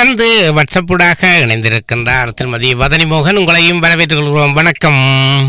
தொடர்ந்து வாட்ஸ்அப்புடாக இணைந்திருக்கின்றார் திருமதி வதனி மோகன் உங்களையும் வரவேற்றுக் கொள்கிறோம் வணக்கம்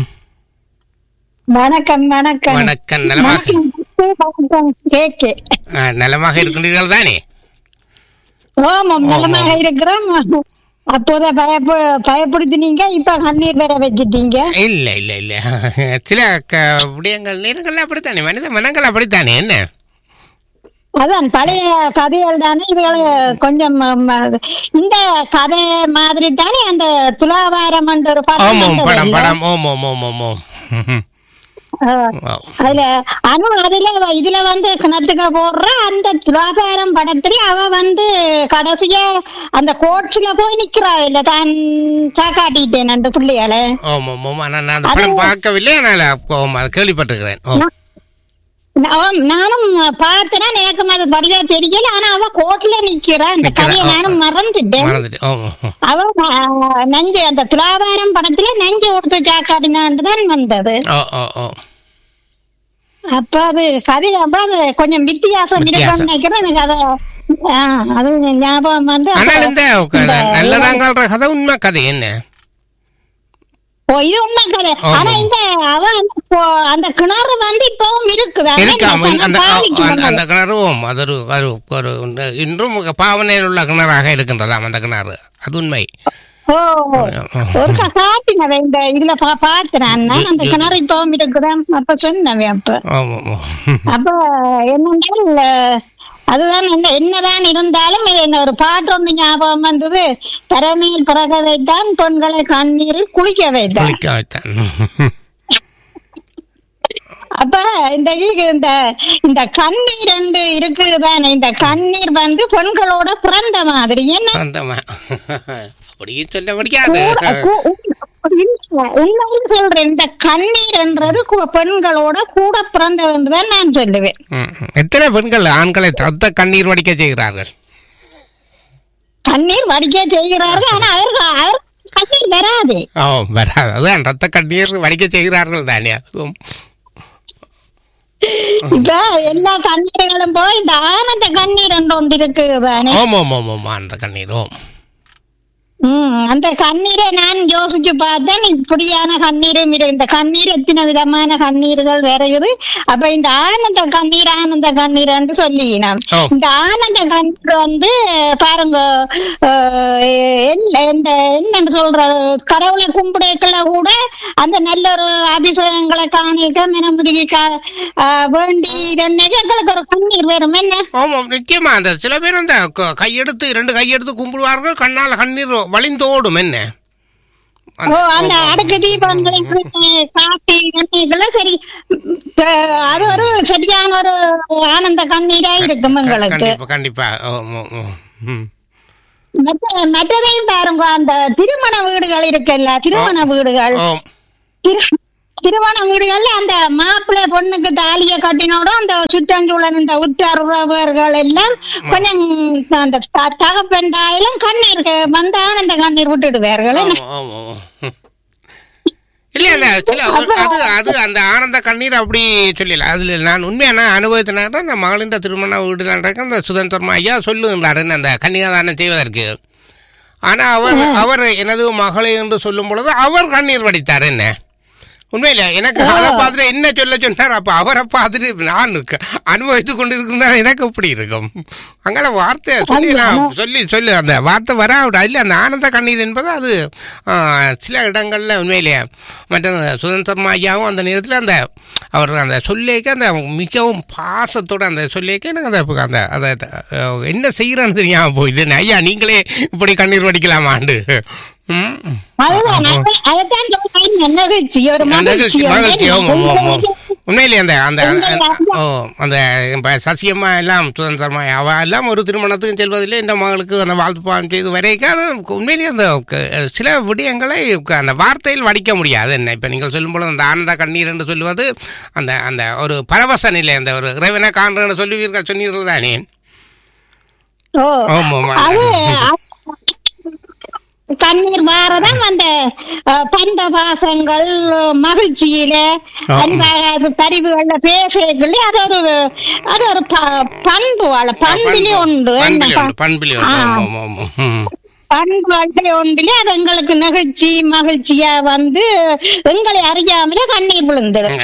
வணக்கம் வணக்கம் வணக்கம் நலமாக வணக்கம் கேக்கு ஆ, நலமாக இருக்கின்றீர்கள் தானே ஆமாம் நலமாக இருக்கிறோம் அப்போத பயப்பு பயப்படுத்தினீங்க இப்ப கண்ணீர் வேற வச்சிட்டீங்க இல்ல இல்ல இல்ல சில க- விடயங்கள் நேரங்கள் அப்படித்தானே மனித மனங்கள் அப்படித்தானே என்ன அதான் பழைய கதைகள் தானே இதுகள் கொஞ்சம் ம், இந்த கதை மாதிரி தானே அந்த துலாவாரம் என்ற ஒரு படம் ஓம் ஓம் வந்தது படம் இல்ல? படம் ஓம் ஓம் ஓம் ஓம் ஓம் ம்ஹும். ஆ. ஓ. அதுல அனு அதுல இதுல வந்து கிணத்துக்கு போடுற அந்த துலாபாரம் படத்துல அவ வந்து கடைசியா அந்த கோட்ஸ்ல போய் நிக்கிறா இல்ல தான் சாக்காட்டிட்டேன் அந்த பிள்ளையால ஓம் ஓம் ஓம் ஆனால் நான் அந்த படம் பார்க்கவில்லை ஆனால் ஓம் அது கேள்விப்பட்டிருக்கிறேன் ஓ நான் நானும் பார்த்தேன்னா எனக்கு அது வடிவா தெரியல ஆனா அவ கோட்ல நிக்கிறா அந்த நிக்கிறா. கதையை ஆ, நானும் மறந்துட்டேன் மறந்துட்டு ஓம் ஓம், ஓம். அவ ஆ, நஞ்சு அந்த துலாபாரம் படத்துல நஞ்சு கொடுத்து சாக்காட்டினான்னு தான் வந்தது ஓ ஓ ஓ அப்ப அது கதை அப்ப அது கொஞ்சம் வித்தியாசம் வித்தியாசம். இருக்குன்னு நினைக்கிறேன் எனக்கு அதை ஆ, அது ஞாபகம் வந்து அப்ப- ஆனால் இந்த இந்த- நல்லதாங்கன்ற கதை உண்மை கதை என்ன ஓ இது உண்மை கதை ஆமா. ஆனா இந்த அவ அந்த போ- அந்த கிணறு வந்து இப்பவும் இருக்குது ஆனா இருக்காம இந்த அந்த பாதிக்கு அந்த- அந்த வந்தது. கிணறும் அது ஒரு ஒரு ஒரு இன்றும் பாவனையில் உள்ள கிணறாக இருக்கின்றதாம் அந்த கிணறு அது உண்மை ஓ ஒரு காட்டினவன் இந்த இதுல பா- பார்த்தேன் நான் அந்த கிணறு இப்பவும் இருக்குதான் அப்ப சொன்னவன் அப்ப ஆமாம் ஆமாம். அப்ப என்னென்றால் அதுதான் என்ன என்னதான் இருந்தாலும் இது என்ன ஒரு பாட்டு ஒன்று ஞாபகம் வந்தது தரமையில் பிறக வைத்தான் பெண்களை கண்ணீரில் குளிக்க வைத்தான் குளிக்க வைத்தான் அப்ப இந்த இது- இந்த இந்த கண்ணீர் ரெண்டு இருக்குதானே இந்த கண்ணீர் வந்து பெண்களோட பிறந்த மாதிரி என்ன அந்த ம- அப்படியே சொல்ல முடியாது கூட- கூ- இல்ல, உண்மையும் சொல்றேன் இந்த கண்ணீர்ன்றது கு- பெண்களோட கூட பிறந்ததுன்றதான் நான் சொல்லுவேன் ம், ம். எத்தனை பெண்கள் ஆண்களை ரத்த கண்ணீர் வடிக்க செய்கிறார்கள் கண்ணீர் வடிக்க செய்கிறார்கள் ஆனா அவர்கள் அவர் கண்ணீர் வராது ஓ வராது அதுதான் ரத்த கண்ணீர் வடிக்க செய்கிறார்கள் தானே அதுவும் இப்ப எல்லா கண்ணீர்களும் போய் இந்த ஆனந்த கண்ணீர் என்று ஒன்று இருக்குதானே ஓம் ஓம் ஓம் ஓம் அந்த கண்ணீர் ஓம் உம் அந்த கண்ணீரை நான் யோசிச்சு பார்த்தேன் இப்படியான கண்ணீரும் இரு இந்த கண்ணீர் எத்தனை விதமான கண்ணீர்கள் வருகிறது அப்ப இந்த ஆனந்த கண்ணீர் ஆனந்த கண்ணீர் என்று சொல்லினோம் ஓ. இந்த ஆனந்த கண்ணீர் வந்து பாருங்க அஹ், என்ன இந்த என்னன்னு சொல்ற கடவுளை கும்பிடைக்கல கூட அந்த நல்ல ஒரு அபிஷேகங்களை காணிக்க மினமுருகி வேண்டி இதன்னைக்கு எங்களுக்கு ஒரு கண்ணீர் வரும் என்ன ஆமா நிச்சயமா அந்த சில பேர் அந்த க- கையெடுத்து ரெண்டு கையெடுத்து கும்பிடுவார்கள் கண்ணால் கண்ணீர் வழிந்தோடும் என்ன ஓ அந்த அடுக்கு தீபங்களை காட்டி எண்ணெய்களை சரி அஹ், அது ஒரு சரியான ஒரு ஆனந்த கண்ணீரா இருக்கும் எங்களுக்கு கண்டிப்பா கண்டிப்பா ஓம், ஓம், ஓம். ம். மற்ற மற்றதையும் பாருங்க அந்த திருமண வீடுகள் இருக்குல்ல திருமண வீடுகள் ஓம் திரு- திருமண வீடுகள்ல அந்த மாப்பிள்ளை பொண்ணுக்கு தாலிய கட்டினோட அந்த சுற்றஞ்சூழல் இந்த உற்றார் உறவர்கள் எல்லாம் கொஞ்சம் அந்த த- தகப்பெண்டாயிலும் கண்ணீர் வந்த ஆனந்த கண்ணீர் விட்டுடுவார்கள் ஆமா, ஆமா, ஆமா. ம். இல்ல இல்ல சில அது அது அந்த ஆனந்த கண்ணீர் அப்படி சொல்லல அதுல நான் உண்மையான அனுபவத்தினால அந்த மகளின் திருமண வீடு நடக்க அந்த சுதந்திரமா ஐயா சொல்லுகின்றார் என்ன அந்த கன்னிகாதானம் செய்வதற்கு ஆனா அவர் அவர் எனது மகளை என்று சொல்லும் பொழுது அவர் கண்ணீர் வடித்தார் என்ன உண்மையில எனக்கு அதை பார்த்துட்டு என்ன சொல்ல சொன்னார் அப்ப அவரை பார்த்துட்டு நான் க- அனுபவித்துக் கொண்டிருக்கிறா எனக்கு இப்படி இருக்கும் அங்கால வார்த்தை சொல்லி நான் சொல்லி சொல்லி அந்த வார்த்தை வராவிட இல்லை அந்த ஆனந்த கண்ணீர் என்பது அது ஆ, சில இடங்கள்ல உண்மையிலேயே மற்ற சுதந்திரமா ஐயாவும் அந்த நேரத்தில் அந்த அவர் அந்த சொல்லிக்க அந்த மிகவும் பாசத்தோட அந்த சொல்லிக்க எனக்கு அந்த அந்த அதை அஹ், என்ன செய்யறான்னு தெரியாம போயிட்டு ஐயா நீங்களே இப்படி கண்ணீர் வடிக்கலாமாண்டு ம் அதுதான் அது- அதைத்தான் சொல்றேன் மகிழ்ச்சி ஒரு மகிழ்ச்சி மகிழ்ச்சி மகிழ்ச்சி ஆமாம் ஆமாம் ஆமாம் வந்து உண்மையிலே அந்த அந்த அந்த- உண்மையிலே ஓ அந்த இப்ப சசியம்மா எல்லாம் சுதந்திரமா அவ எல்லாம் ஒரு திருமணத்துக்கும் செல்வதில்லை இந்த மகளுக்கு அந்த வாழ்த்து பாவம் செய்து வரைக்கும் அது உண்மையிலேயே அந்த க- சில விடயங்களை க- அந்த வார்த்தையில் வடிக்க முடியாது என்ன இப்போ நீங்கள் சொல்லும்போது அந்த ஆனந்த கண்ணீர் என்று சொல்லுவது அந்த அந்த ஒரு பரவச நிலை அந்த ஒரு இறைவனை காண்றன்னு சொல்லுவீர்கள் சொன்னீர்கள் தானே ஓ ஆமாம் அது அது கண்ணீர் வா வாரதான் அந்த அஹ், பந்த பாசங்கள் மகிழ்ச்சியில ஆ. அன்பாக பரிவுகள்ல பேசுறதுல அது ஒரு அது ஒரு ப- பண்பு வாழ பண்பிலே உண்டு என்ன பண்பிலி உண்டு பண்பிலி உண்டு ஆ. ஆமா, ஆமா, ஆமா. ம். பண்பாட்டை ஒன்றிலே அது எங்களுக்கு நெகிழ்ச்சி மகிழ்ச்சியா வந்து எங்களை அறியாமலே கண்ணீர் விழுந்துடும்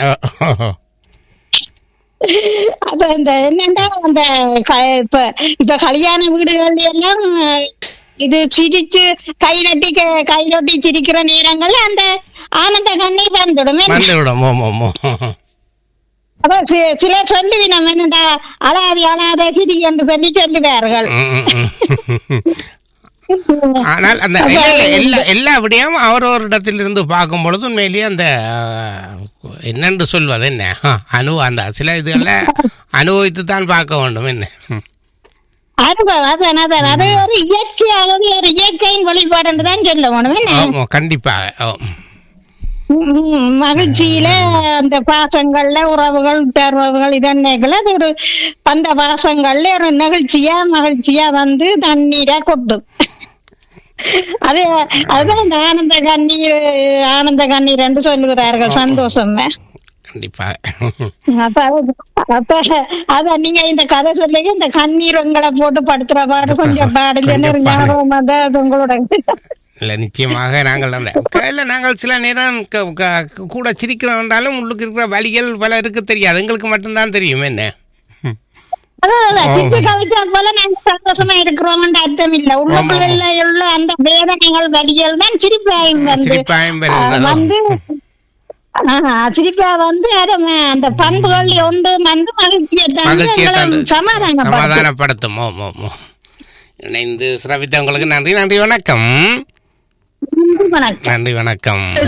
அப்ப இந்த என்னன்னா அந்த க- இப்ப இப்ப கல்யாண வீடுகள் எல்லாம் அஹ், இது சிரிச்சு கை நட்டி க- கை நட்டி சிரிக்கிற நேரங்கள்ல அந்த ஆனந்த கண்ணீர் வந்துடும் என்ன? வந்து விடும் ஆமா, ஆமா. அப்ப சி- சிலர் சொல்லுவினம் என்னடா அழாதி அழாத சிரி என்று சொல்லி சொல்லுவார்கள் ம், ம், ம். ஆனால் அந்த இல்ல, இல்ல, எல்லா எல்லா விடையும் அவரவரிடத்திலிருந்து பார்க்கும் பொழுது உண்மையிலேயே அந்த அஹ், என்னென்று சொல்வது என்ன ஆ, அனுபவம் அந்த சில இதுகளை அனுபவித்து தான் பார்க்க வேண்டும் என்ன ம். அனுபவம் அதான் அதான் அது ஒரு இயற்கையாகவே ஒரு இயற்கையின் வழிபாடு தான் சொல்ல வேணும் என்ன? ஆமா கண்டிப்பாக ஆ. ம், மகிழ்ச்சியில அந்த பாசங்கள்ல உறவுகள் உறவுகள் இதன்னைகள் அது ஒரு அந்த பாசங்கள்ல ஒரு நெகிழ்ச்சியா மகிழ்ச்சியா வந்து தண்ணீரா கொட்டும் அது அதுதான் இந்த ஆனந்த கண்ணீர் ஆனந்த கண்ணீர் என்று சொல்லுகிறார்கள் சந்தோஷம் கண்டிப்பாக அப்ப அது- அப்ப அத நீங்க இந்த கதை சொல்லுங்க இந்த கண்ணீர் உங்களை போட்டு படுத்துற பாடு கொஞ்சம் பாடல கொஞ்சம் ஞாபகம் வந்து அது உங்களோட இல்லை நிச்சயமாக நாங்கள் அந்த இல்லை நாங்கள் சில நேரம் க- க- கூட சிரிக்கிறோம் என்றாலும் உள்ளுக்கு இருக்கிற வழிகள் பல இருக்கு தெரியாது எங்களுக்கு மட்டும்தான் தெரியும் என்ன ம். அதான் அதான் சிரிச்சு கதைச்சா போல நாங்க சந்தோஷமா இருக்கிறோம்ன்ற அர்த்தம் இல்ல உள்ளுக்குள்ள உள்ள அந்த வேதனைகள் வலிகள் தான் சிரிப்பாயும் வந்து சிரிப்பாயும் ஆ, வருகிறது. வந்து ஆஹா, சிரிப்பா வந்து அத ம- அந்த பண்புகள் ஒன்று வந்து மகிழ்ச்சியை தந்து மகிழ்ச்சியை எங்களை தந்து சமாதானப்படுத்தும் சமாதானப்படுத்தும் ஓம் ஓம் ஓம். இணைந்து சிறப்பித்த உங்களுக்கு நன்றி நன்றி வணக்கம் வணக்கம் நன்றி வணக்கம்